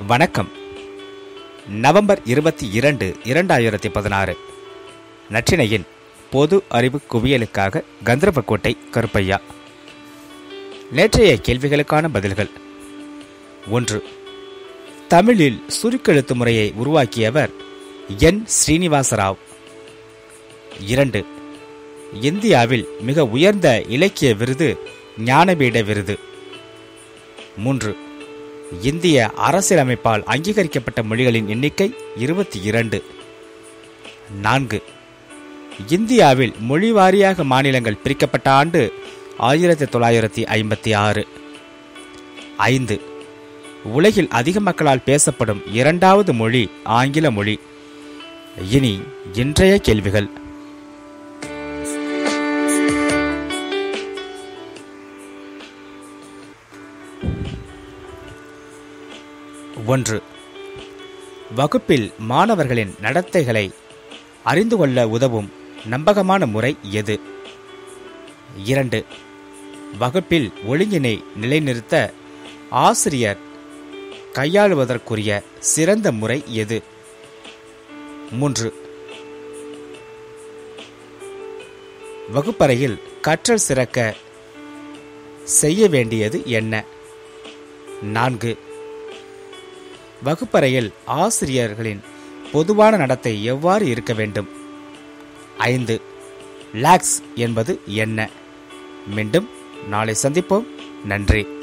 வணக்கம் நவம்பர் இருபத்தி இரண்டு இரண்டாயிரத்தி பதினாறு நற்றினையின் பொது அறிவு குவியலுக்காக கந்தர்வக்கோட்டை கருப்பையா நேற்றைய கேள்விகளுக்கான பதில்கள் ஒன்று தமிழில் சுருக்கெழுத்து முறையை உருவாக்கியவர் என் ஸ்ரீனிவாசராவ் இரண்டு இந்தியாவில் மிக உயர்ந்த இலக்கிய விருது ஞானபீட விருது மூன்று இந்திய அரசியலமைப்பால் அங்கீகரிக்கப்பட்ட மொழிகளின் எண்ணிக்கை இருபத்தி இரண்டு நான்கு இந்தியாவில் மொழி வாரியாக மாநிலங்கள் பிரிக்கப்பட்ட ஆண்டு ஆயிரத்தி தொள்ளாயிரத்தி ஐம்பத்தி ஆறு ஐந்து உலகில் அதிக மக்களால் பேசப்படும் இரண்டாவது மொழி ஆங்கில மொழி இனி இன்றைய கேள்விகள் ஒன்று வகுப்பில் மாணவர்களின் நடத்தைகளை அறிந்து கொள்ள உதவும் நம்பகமான முறை எது இரண்டு வகுப்பில் ஒழுங்கினை நிலைநிறுத்த ஆசிரியர் கையாளுவதற்குரிய சிறந்த முறை எது மூன்று வகுப்பறையில் கற்றல் சிறக்க செய்ய வேண்டியது என்ன நான்கு வகுப்பறையில் ஆசிரியர்களின் பொதுவான நடத்தை எவ்வாறு இருக்க வேண்டும் ஐந்து லாக்ஸ் என்பது என்ன மீண்டும் நாளை சந்திப்போம் நன்றி